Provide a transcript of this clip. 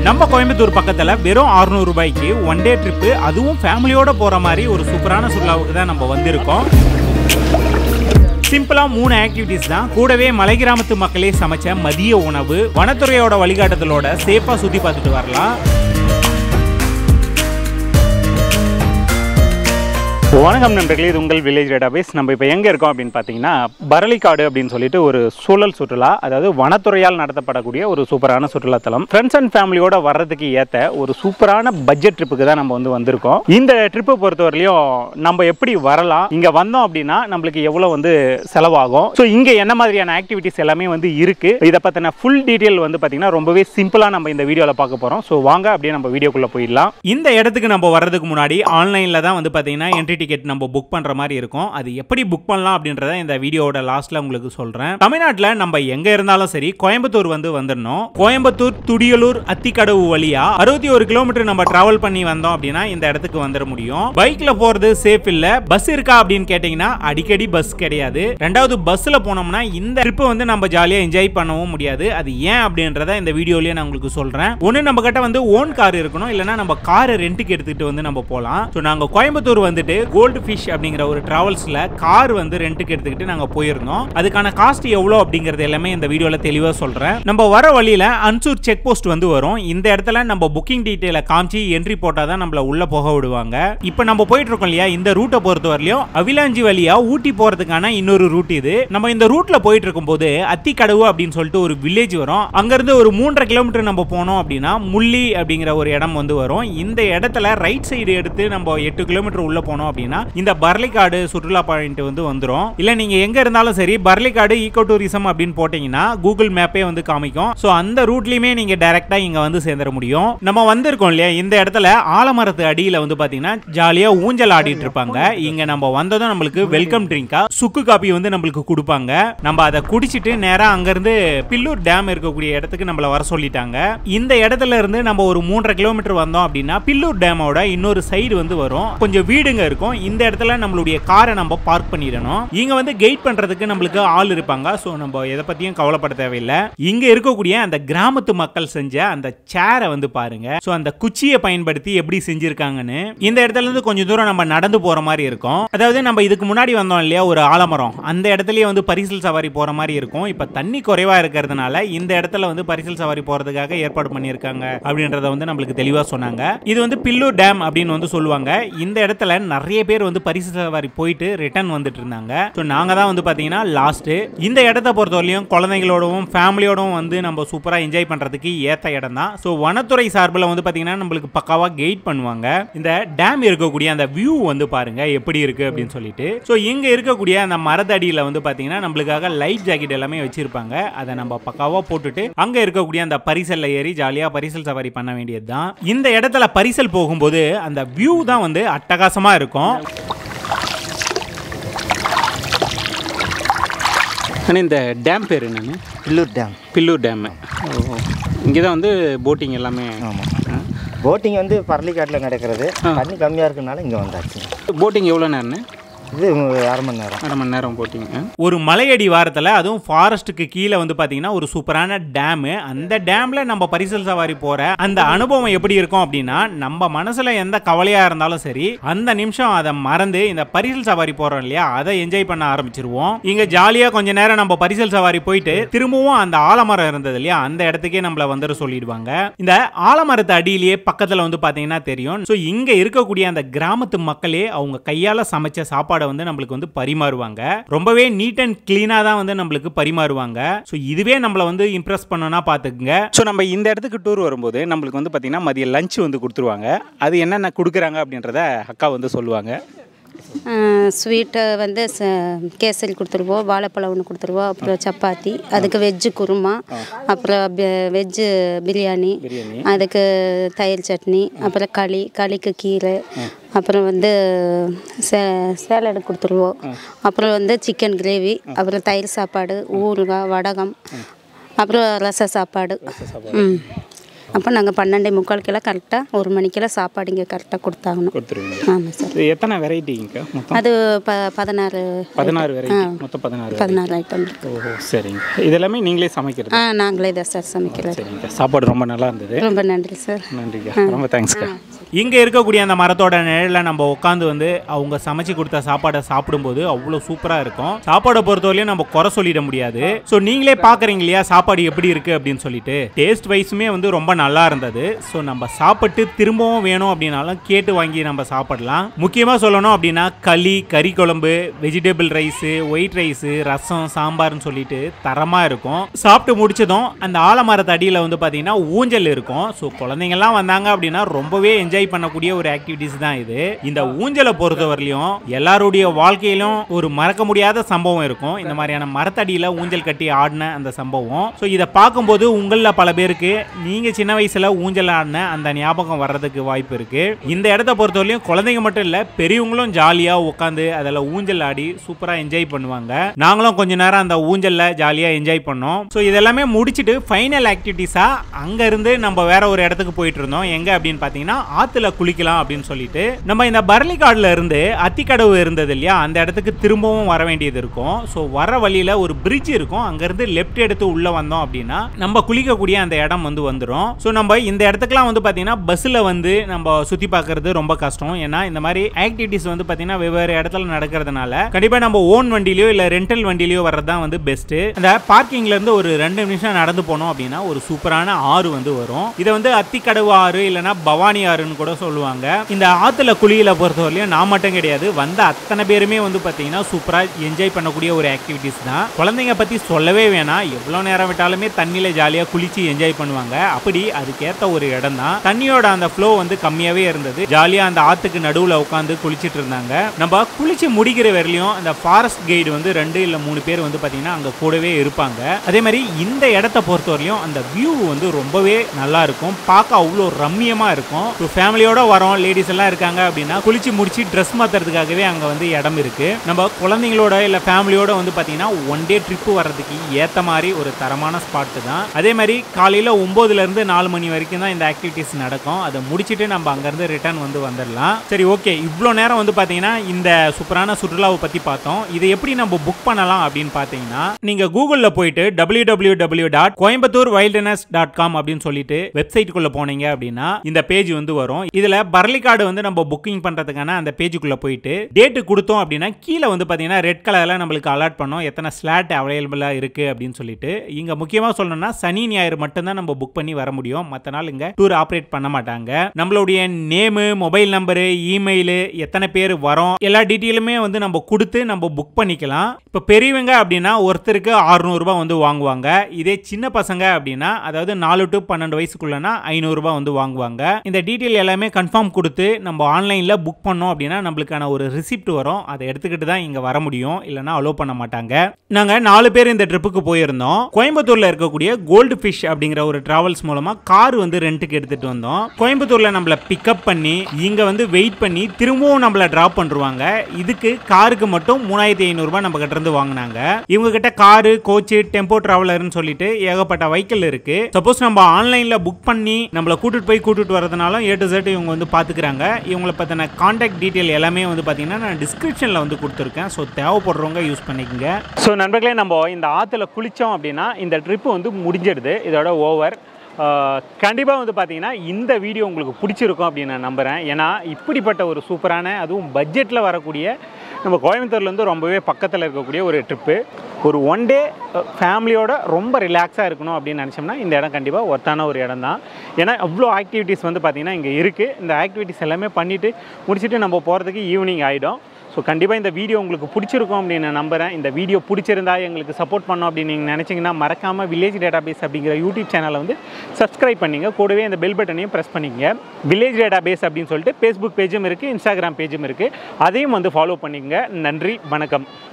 நம்ம கோயம்புத்தூர் பக்கத்துல வெறும் 600 ரூபாய்க்கு ஒன் டே ட்ரிப்பு அதுவும் ஃபேமிலியோட போற மாதிரி ஒரு சூப்பரான சுற்றுலாவுக்கு தான் நம்ம வந்திருக்கோம் சிம்பிளா மூணு ஆக்டிவிட்டிஸ் தான் கூடவே மலை கிராமத்து மக்களே சமைச்ச மதிய உணவு வனத்துறையோட வழிகாட்டுதலோட சேஃபா சுத்தி பார்த்துட்டு வரலாம் வணக்கம் நண்பர்களே இது உங்கள் வில்லேஜ் டேட்டாபேஸ் நம்ம இப்போ எங்கே இருக்கோம் அப்படின்னு பார்த்தீங்கன்னா பரளிக்காடு அப்படின்னு சொல்லிட்டு ஒரு சூழல் சுற்றுலா அதாவது வனத்துறையால் நடத்தப்படக்கூடிய ஒரு சூப்பரான சுற்றுலாத்தலம் ஃப்ரெண்ட்ஸ் அண்ட் ஃபேமிலியோட வர்றதுக்கு ஏற்ற ஒரு சூப்பரான பட்ஜெட் ட்ரிப்புக்கு தான் நம்ம வந்து வந்திருக்கோம் இந்த ட்ரிப்பை பொறுத்தவரையிலையும் நம்ம எப்படி வரலாம் இங்கே வந்தோம் அப்படின்னா நம்மளுக்கு எவ்வளோ வந்து செலவாகும் ஸோ இங்கே என்ன மாதிரியான ஆக்டிவிட்டிஸ் எல்லாமே வந்து இருக்கு இதை பற்றின ஃபுல் டீட்டெயில் வந்து பார்த்தீங்கன்னா ரொம்பவே சிம்பிளாக நம்ம இந்த வீடியோவில் பார்க்க போகிறோம் ஸோ வாங்க அப்படியே நம்ம வீடியோக்குள்ளே போயிடலாம் இந்த இடத்துக்கு நம்ம வர்றதுக்கு முன்னாடி ஆன்லைனில் தான் வந்து பார்த்தீங்கன்னா என்ட்ரி டிக்கெட் நம்ம புக் பண்ணுற மாதிரி இருக்கும் அது எப்படி புக் பண்ணலாம் அப்படின்றத இந்த வீடியோவோட லாஸ்ட்டில் உங்களுக்கு சொல்கிறேன் தமிழ்நாட்டில் நம்ம எங்கே இருந்தாலும் சரி கோயம்புத்தூர் வந்து வந்துடணும் கோயம்புத்தூர் துடியலூர் அத்திக்கடவு வழியா அறுபத்தி ஒரு கிலோமீட்டர் நம்ம டிராவல் பண்ணி வந்தோம் அப்படின்னா இந்த இடத்துக்கு வந்துட முடியும் பைக்ல போறது சேஃப் இல்ல பஸ் இருக்கா அப்படின்னு கேட்டீங்கன்னா அடிக்கடி பஸ் கிடையாது ரெண்டாவது பஸ்ல போனோம்னா இந்த ட்ரிப் வந்து நம்ம ஜாலியா என்ஜாய் பண்ணவும் முடியாது அது ஏன் அப்படின்றத இந்த வீடியோலயே நான் உங்களுக்கு சொல்றேன் ஒண்ணு நம்ம கிட்ட வந்து ஓன் கார் இருக்கணும் இல்லைன்னா நம்ம காரை ரெண்டுக்கு எடுத்துக்கிட்டு வந்து நம்ம போகலாம் ஸோ நாங்கள் கோயம்புத்தூர் வந்துட்டு கோல்டு ஃபிஷ் அப்படிங்கிற ஒரு டிராவல்ஸ்ல கார் வந்து ரெண்டுக்கு எடுத்துக்கிட்டு நாங்கள் போயிருந்தோம் அதுக்கான காஸ்ட் எவ்வளோ அப்படிங்கிறது எல்லாமே இந்த வீடியோவில் தெளிவாக சொல்கிறேன் நம்ம வர வழியில் அன்சூர் செக் போஸ்ட் வந்து வரும் இந்த இடத்துல நம்ம புக்கிங் டீட்டெயிலை காமிச்சு என்ட்ரி போட்டால் தான் நம்மள உள்ள போக விடுவாங்க இப்போ நம்ம போயிட்டு இருக்கோம் இல்லையா இந்த ரூட்டை பொறுத்த வரலையும் அவிலாஞ்சி வழியா ஊட்டி போகிறதுக்கான இன்னொரு ரூட் இது நம்ம இந்த ரூட்ல போயிட்டு இருக்கும்போது அத்திக்கடவு அப்படின்னு சொல்லிட்டு ஒரு வில்லேஜ் வரும் அங்கிருந்து ஒரு மூன்றரை கிலோமீட்டர் நம்ம போனோம் அப்படின்னா முள்ளி அப்படிங்கிற ஒரு இடம் வந்து வரும் இந்த இடத்துல ரைட் சைடு எடுத்து நம்ம எட்டு கிலோமீட்டர் உள்ள போனோம் அப்படின்னா இந்த பர்லிக்காடு சுற்றுலா பாயிண்ட் வந்து வந்துரும் இல்ல நீங்க எங்க இருந்தாலும் சரி பர்லிக்காடு ஈகோ டூரிசம் அப்படின்னு போட்டீங்கன்னா கூகுள் மேப்பே வந்து காமிக்கும் சோ அந்த ரூட்லயுமே நீங்க டைரக்டா இங்க வந்து சேர்ந்துட முடியும் நம்ம வந்திருக்கோம் இல்லையா இந்த இடத்துல ஆலமரத்து அடியில வந்து பாத்தீங்கன்னா ஜாலியா ஊஞ்சல் ஆடிட்டு இருப்பாங்க இங்க நம்ம வந்ததும் நம்மளுக்கு வெல்கம் ட்ரிங்கா சுக்கு காப்பி வந்து நம்மளுக்கு கொடுப்பாங்க நம்ம அதை குடிச்சிட்டு நேரா அங்க இருந்து பில்லூர் டேம் இருக்கக்கூடிய இடத்துக்கு நம்மள வர சொல்லிட்டாங்க இந்த இடத்துல இருந்து நம்ம ஒரு மூன்றரை கிலோமீட்டர் வந்தோம் அப்படின்னா பில்லூர் டேமோட இன்னொரு சைடு வந்து வரும் கொஞ்சம் வீடுங்க இருக்கும் இந்த இடத்துல நம்மளுடைய காரை நம்ம பார்க் பண்ணிடணும் இங்க வந்து கெயிட் பண்றதுக்கு நம்மளுக்கு ஆள் இருப்பாங்க ஸோ நம்ம எதை பத்தியும் கவலைப்பட தேவையில்லை இங்க இருக்கக்கூடிய அந்த கிராமத்து மக்கள் செஞ்ச அந்த சேரை வந்து பாருங்க ஸோ அந்த குச்சியை பயன்படுத்தி எப்படி செஞ்சிருக்காங்கன்னு இந்த இடத்துல இருந்து கொஞ்சம் தூரம் நம்ம நடந்து போற மாதிரி இருக்கும் அதாவது நம்ம இதுக்கு முன்னாடி வந்தோம் இல்லையா ஒரு ஆலமரம் அந்த இடத்துலயே வந்து பரிசல் சவாரி போற மாதிரி இருக்கும் இப்ப தண்ணி குறைவா இருக்கிறதுனால இந்த இடத்துல வந்து பரிசல் சவாரி போறதுக்காக ஏற்பாடு பண்ணியிருக்காங்க அப்படின்றத வந்து நம்மளுக்கு தெளிவா சொன்னாங்க இது வந்து பில்லூர் டேம் அப்படின்னு வந்து சொல்லுவாங்க இந்த இடத்துல நிறைய பேர் வந்து பரிசு சவாரி போயிட்டு ரிட்டர்ன் வந்துட்டு இருந்தாங்க ஸோ நாங்க தான் வந்து பாத்தீங்கன்னா லாஸ்ட் இந்த இடத்த பொறுத்தவரையும் குழந்தைங்களோடவும் ஃபேமிலியோடவும் வந்து நம்ம சூப்பரா என்ஜாய் பண்றதுக்கு ஏத்த இடம் தான் ஸோ வனத்துறை சார்பில் வந்து பாத்தீங்கன்னா நம்மளுக்கு பக்காவா கைட் பண்ணுவாங்க இந்த டேம் இருக்கக்கூடிய அந்த வியூ வந்து பாருங்க எப்படி இருக்கு அப்படின்னு சொல்லிட்டு ஸோ இங்க இருக்கக்கூடிய அந்த மரத்தடியில வந்து பாத்தீங்கன்னா நம்மளுக்காக லைஃப் ஜாக்கெட் எல்லாமே வச்சிருப்பாங்க அதை நம்ம பக்காவா போட்டுட்டு அங்க இருக்கக்கூடிய அந்த பரிசல்ல ஏறி ஜாலியா பரிசல் சவாரி பண்ண வேண்டியது தான் இந்த இடத்துல பரிசல் போகும்போது அந்த வியூ தான் வந்து அட்டகாசமா இருக்கும் ஆனால் இந்த டேம் பேர் என்னன்னு பில்லூர் டேம் பில்லூர் டேமு இங்கே தான் வந்து போட்டிங் எல்லாமே ஆமாம் போட்டிங் வந்து பரளிக்காட்டில் நடக்கிறது தண்ணி கம்மியாக இருக்கனால இங்கே வந்தாச்சு போட்டிங் எவ்வளோ நேரம்னு இது அரை மணி நேரம் அரை மணி நேரம் போட்டிங்க ஒரு மலையடி வாரத்தில் அதுவும் ஃபாரஸ்ட்டுக்கு கீழே வந்து பார்த்தீங்கன்னா ஒரு சூப்பரான டேமு அந்த டேமில் நம்ம பரிசல் சவாரி போகிற அந்த அனுபவம் எப்படி இருக்கும் அப்படின்னா நம்ம மனசில் எந்த கவலையாக இருந்தாலும் சரி அந்த நிமிஷம் அதை மறந்து இந்த பரிசல் சவாரி போகிறோம் இல்லையா அதை என்ஜாய் பண்ண ஆரம்பிச்சிருவோம் இங்கே ஜாலியாக கொஞ்ச நேரம் நம்ம பரிசல் சவாரி போயிட்டு திரும்பவும் அந்த ஆலமரம் இருந்தது இல்லையா அந்த இடத்துக்கே நம்மளை வந்துட சொல்லிடுவாங்க இந்த ஆலமரத்து அடியிலேயே பக்கத்தில் வந்து பார்த்தீங்கன்னா தெரியும் ஸோ இங்கே இருக்கக்கூடிய அந்த கிராமத்து மக்களே அவங்க கையால் சமைச்ச சாப்பாடு சாப்பாடை வந்து நம்மளுக்கு வந்து பரிமாறுவாங்க ரொம்பவே நீட் அண்ட் க்ளீனாக தான் வந்து நம்மளுக்கு பரிமாறுவாங்க ஸோ இதுவே நம்மளை வந்து இம்ப்ரெஸ் பண்ணோன்னா பார்த்துக்குங்க ஸோ நம்ம இந்த இடத்துக்கு டூர் வரும்போது நம்மளுக்கு வந்து பார்த்தீங்கன்னா மதிய லஞ்ச் வந்து கொடுத்துருவாங்க அது என்னென்ன கொடுக்குறாங்க அப்படின்றத அக்கா வந்து சொல்லுவாங்க ஸ்வீட்டை வந்து ச கேசரி கொடுத்துருவோம் வாழைப்பழம் ஒன்று கொடுத்துருவோம் அப்புறம் சப்பாத்தி அதுக்கு வெஜ்ஜு குருமா அப்புறம் பெ- வெஜ்ஜு பிரியாணி அதுக்கு தயிர் சட்னி அப்புறம் களி களிக்கு கீரை அப்புறம் வந்து சே சேலடு கொடுத்துருவோம் அப்புறம் வந்து சிக்கன் கிரேவி அப்புறம் தயிர் சாப்பாடு ஊறுகாய் வடகம் அப்புறம் ரச சாப்பாடு ம் அப்போ நாங்கள் பன்னெண்டே முக்காலுக்கெல்லாம் கரெக்டாக ஒரு மணிக்கெல்லாம் சாப்பாடு இங்கே கரெக்டாக கொடுத்தாகணும் கொடுத்துருவீங்க ஆமாம் சார் இது எத்தனை வெரைட்டிங்க மொத்தம் அது ப பதினாறு பதினாறு வெரைட்டி மொத்தம் பதினாறு பதினாறு ஐட்டம் இருக்கு ஓஹோ சரிங்க இதெல்லாமே நீங்களே சமைக்கிறது ஆ நாங்களே தான் சார் சமைக்கிறது சரிங்க சாப்பாடு ரொம்ப நல்லா இருந்தது ரொம்ப நன்றி சார் நன்றிங்க ரொம்ப தேங்க்ஸ்க்கா இங்கே இருக்கக்கூடிய அந்த மரத்தோட நிழலில் நம்ம உட்காந்து வந்து அவங்க சமைச்சு கொடுத்த சாப்பாடை சாப்பிடும்போது அவ்வளோ சூப்பராக இருக்கும் சாப்பாடை பொறுத்தவரையும் நம்ம குறை சொல்லிட முடியாது ஸோ நீங்களே பார்க்குறீங்க இல்லையா சாப்பாடு எப்படி இருக்குது அப்படின்னு சொல்லிட்டு டேஸ்ட் வைஸுமே வந்து ரொம்ப நல்லா இருந்தது ஸோ நம்ம சாப்பிட்டு திரும்பவும் வேணும் அப்படின்னாலும் கேட்டு வாங்கி நம்ம சாப்பிடலாம் முக்கியமாக சொல்லணும் அப்படின்னா களி கறி குழம்பு வெஜிடபிள் ரைஸு ஒயிட் ரைஸு ரசம் சாம்பார்னு சொல்லிட்டு தரமாக இருக்கும் சாப்பிட்டு முடிச்சதும் அந்த ஆலமரத்து அடியில் வந்து பார்த்தீங்கன்னா ஊஞ்சல் இருக்கும் ஸோ குழந்தைங்கள்லாம் வந்தாங்க அப்படின்னா ரொம்பவே என்ஜாய் பண்ணக்கூடிய ஒரு ஆக்டிவிட்டிஸ் தான் இது இந்த ஊஞ்சலை பொறுத்தவரையிலும் எல்லாருடைய வாழ்க்கையிலும் ஒரு மறக்க முடியாத சம்பவம் இருக்கும் இந்த மாதிரியான மரத்தடியில் ஊஞ்சல் கட்டி ஆடின அந்த சம்பவம் ஸோ இதை பார்க்கும்போது உங்களில் பல பேருக்கு நீங்கள் சின்ன வயசில் ஊஞ்சல் ஆடின அந்த ஞாபகம் வர்றதுக்கு வாய்ப்பு இருக்கு இந்த இடத்த பொறுத்தவரையும் குழந்தைங்க மட்டும் இல்லை பெரியவங்களும் ஜாலியாக உட்காந்து அதில் ஊஞ்சல் ஆடி சூப்பராக என்ஜாய் பண்ணுவாங்க நாங்களும் கொஞ்ச நேரம் அந்த ஊஞ்சலில் ஜாலியாக என்ஜாய் பண்ணோம் ஸோ இதெல்லாமே முடிச்சுட்டு ஃபைனல் ஆக்டிவிட்டீஸாக அங்கேருந்து நம்ம வேற ஒரு இடத்துக்கு போயிட்டு இருந்தோம் எங்கே அப்படின்னு பார்த்தீங்கன்னா ஆற்றுல குளிக்கலாம் அப்படின்னு சொல்லிட்டு நம்ம இந்த பரளிக்காடுல இருந்து அத்திக்கடவு இருந்தது இல்லையா அந்த இடத்துக்கு திரும்பவும் வர வேண்டியது இருக்கும் ஸோ வர வழியில் ஒரு பிரிட்ஜ் இருக்கும் அங்கேருந்து லெஃப்ட் எடுத்து உள்ளே வந்தோம் அப்படின்னா நம்ம குளிக்கக்கூடிய அந்த இடம் வந்து வந்துடும் ஸோ நம்ம இந்த இடத்துக்குலாம் வந்து பார்த்தீங்கன்னா பஸ்ஸில் வந்து நம்ம சுற்றி பார்க்கறது ரொம்ப கஷ்டம் ஏன்னா இந்த மாதிரி ஆக்டிவிட்டிஸ் வந்து பார்த்தீங்கன்னா வெவ்வேறு இடத்துல நடக்கிறதுனால கண்டிப்பாக நம்ம ஓன் வண்டியிலையோ இல்லை ரெண்டல் வண்டியிலையோ வர்றது தான் வந்து பெஸ்ட்டு அந்த பார்க்கிங்ல இருந்து ஒரு ரெண்டு நிமிஷம் நடந்து போனோம் அப்படின்னா ஒரு சூப்பரான ஆறு வந்து வரும் இதை வந்து அத்திக்கடவு ஆறு இல்லைன்னா பவானி ஆறுன்னு கூட சொல்லுவாங்க இந்த ஆற்றுல குளியில பொறுத்தவரையிலும் நான் மட்டும் கிடையாது வந்த அத்தனை பேருமே வந்து பார்த்தீங்கன்னா சூப்பராக என்ஜாய் பண்ணக்கூடிய ஒரு ஆக்டிவிட்டிஸ் தான் குழந்தைங்க பற்றி சொல்லவே வேணாம் எவ்வளோ நேரம் விட்டாலுமே தண்ணியில் ஜாலியாக குளிச்சு என்ஜாய் பண்ணுவாங்க அப்படி அதுக்கேற்ற ஒரு இடம் தான் தண்ணியோட அந்த ஃப்ளோ வந்து கம்மியாகவே இருந்தது ஜாலியாக அந்த ஆற்றுக்கு நடுவில் உட்காந்து குளிச்சிட்டு இருந்தாங்க நம்ம குளிச்சு முடிக்கிற வரையிலும் அந்த ஃபாரஸ்ட் கைடு வந்து ரெண்டு இல்லை மூணு பேர் வந்து பார்த்தீங்கன்னா அங்கே கூடவே இருப்பாங்க அதே மாதிரி இந்த இடத்த பொறுத்தவரையும் அந்த வியூ வந்து ரொம்பவே நல்லா இருக்கும் பார்க்க அவ்வளோ ரம்மியமாக இருக்கும் ஸோ ஃபேமிலியோட வரோம் லேடிஸ் எல்லாம் இருக்காங்க அப்படின்னா குளிச்சு முடிச்சு ட்ரெஸ் மாற்றுறதுக்காகவே அங்கே வந்து இடம் இருக்கு நம்ம குழந்தைங்களோட இல்லை ஃபேமிலியோட வந்து பார்த்தீங்கன்னா ஒன் டே ட்ரிப்பு வர்றதுக்கு ஏற்ற மாதிரி ஒரு தரமான ஸ்பாட்டு தான் அதே மாதிரி காலையில் ஒம்போதுலேருந்து நாலு மணி வரைக்கும் தான் இந்த ஆக்டிவிட்டீஸ் நடக்கும் அதை முடிச்சுட்டு நம்ம அங்கேருந்து ரிட்டர்ன் வந்து வந்துடலாம் சரி ஓகே இவ்வளோ நேரம் வந்து பார்த்தீங்கன்னா இந்த சூப்பரான சுற்றுலாவை பற்றி பார்த்தோம் இதை எப்படி நம்ம புக் பண்ணலாம் அப்படின்னு பார்த்தீங்கன்னா நீங்கள் கூகுளில் போயிட்டு W W W dot Coimbatore wildness dot com அப்படின்னு சொல்லிட்டு வெப்சைட்டுக்குள்ளே போனீங்க அப்படின்னா இந்த பேஜ் வந்து வரும் இதில் பரளிக்காடு வந்து நம்ம புக்கிங் பண்ணுறதுக்கான அந்த பேஜுக்குள்ளே போயிட்டு டேட்டு கொடுத்தோம் அப்படின்னா கீழே வந்து பார்த்தீங்கன்னா ரெட் கலரில் நம்மளுக்கு அலர்ட் பண்ணோம் எத்தனை ஸ்லாட் அவைலபிளாக இருக்குது அப்படின்னு சொல்லிட்டு இங்கே முக்கியமாக சொல்லணும்னா சனி ஞாயிறு மட்டும்தான் நம்ம புக் பண்ணி வர முடியும் மற்ற நாள் இங்கே டூர் ஆப்ரேட் பண்ண மாட்டாங்க நம்மளுடைய நேமு மொபைல் நம்பரு இமெயிலு எத்தனை பேர் வரோம் எல்லா டீட்டெயிலுமே வந்து நம்ம கொடுத்து நம்ம புக் பண்ணிக்கலாம் இப்போ பெரியவங்க அப்படின்னா ஒருத்தருக்கு 600 ரூபாய் வந்து வாங்குவாங்க இதே சின்ன பசங்க அப்படின்னா அதாவது நாலு டு பன்னெண்டு வயசுக்குள்ளனா ஐநூறுரூபா வந்து வாங்குவாங்க இந்த டீட்டெயில் எல்லாமே கன்ஃபார்ம் கொடுத்து நம்ம ஆன்லைனில் புக் பண்ணோம் அப்படின்னா நம்மளுக்கான ஒரு ரிசிப்ட் வரும் அதை எடுத்துக்கிட்டு தான் இங்கே வர முடியும் இல்லைன்னா அலோவ் பண்ண மாட்டாங்க நாங்கள் நாலு பேர் இந்த ட்ரிப்புக்கு போயிருந்தோம் கோயம்புத்தூரில் இருக்கக்கூடிய கோல்டு ஃபிஷ் அப்படிங்கிற ஒரு டிராவல்ஸ் மூலமாக கார் வந்து ரெண்ட்டுக்கு எடுத்துகிட்டு வந்தோம் கோயம்புத்தூரில் நம்மளை பிக்கப் பண்ணி இங்கே வந்து வெயிட் பண்ணி திரும்பவும் நம்மளை ட்ராப் பண்ணுருவாங்க இதுக்கு காருக்கு மட்டும் மூணாயிரத்தி ஐநூறுரூபா நம்ம கிட்ட இருந்து வாங்கினாங்க இவங்க கிட்ட காரு கோச்சு டெம்போ டிராவலர்னு சொல்லிட்டு ஏகப்பட்ட வெஹிக்கிள் இருக்கு சப்போஸ் நம்ம ஆன்லைனில் புக் பண்ணி நம்மளை கூட்டிட்டு போய் கூட்டிட்டு வரதுனாலும் ஏ டு Z இவங்க வந்து பார்த்துக்கிறாங்க இவங்களை பற்றின கான்டாக்ட் டீட்டெயில் எல்லாமே வந்து பார்த்தீங்கன்னா நான் டிஸ்கிரிப்ஷனில் வந்து கொடுத்துருக்கேன் ஸோ தேவைப்படுறவங்க யூஸ் பண்ணிக்கோங்க ஸோ நண்பர்களே நம்ம இந்த ஆற்றுல குளித்தோம் அப்படின்னா இந்த ட்ரிப்பு வந்து முடிஞ்சிடுது இதோட ஓவர் கண்டிப்பாக வந்து பார்த்தீங்கன்னா இந்த வீடியோ உங்களுக்கு பிடிச்சிருக்கும் அப்படின்னு நான் நம்புகிறேன் ஏன்னா இப்படிப்பட்ட ஒரு சூப்பரான அதுவும் பட்ஜெட்டில் வரக்கூடிய நம்ம கோயம்புத்தூர்லேருந்து ரொம்பவே பக்கத்தில் இருக்கக்கூடிய ஒரு ட்ரிப்பு ஒரு ஒன் டே ஃபேமிலியோட ரொம்ப ரிலாக்ஸாக இருக்கணும் அப்படின்னு நினச்சோம்னா இந்த இடம் கண்டிப்பாக ஒர்த்தான ஒரு இடம் தான் ஏன்னா அவ்வளோ ஆக்டிவிட்டீஸ் வந்து பார்த்திங்கன்னா இங்கே இருக்குது இந்த ஆக்டிவிட்டீஸ் எல்லாமே பண்ணிவிட்டு முடிச்சுட்டு நம்ம போகிறதுக்கு ஈவினிங் ஆகிடும் ஸோ கண்டிப்பாக இந்த வீடியோ உங்களுக்கு பிடிச்சிருக்கும் அப்படின்னு நான் நம்புகிறேன் இந்த வீடியோ பிடிச்சிருந்தா எங்களுக்கு சப்போர்ட் பண்ணோம் அப்படின்னு நீங்கள் நினச்சிங்கன்னா மறக்காமல் வில்லேஜ் டேட்டாபேஸ் அப்படிங்கிற யூடியூப் சேனலை வந்து சப்ஸ்கிரைப் பண்ணிங்க கூடவே இந்த பெல் பட்டனையும் ப்ரெஸ் பண்ணிங்க வில்லேஜ் டேட்டாபேஸ் அப்படின்னு சொல்லிட்டு ஃபேஸ்புக் பேஜும் இருக்குது இன்ஸ்டாகிராம் பேஜும் இருக்குது அதையும் வந்து ஃபாலோ பண்ணிக்கங்க நன்றி வணக்கம்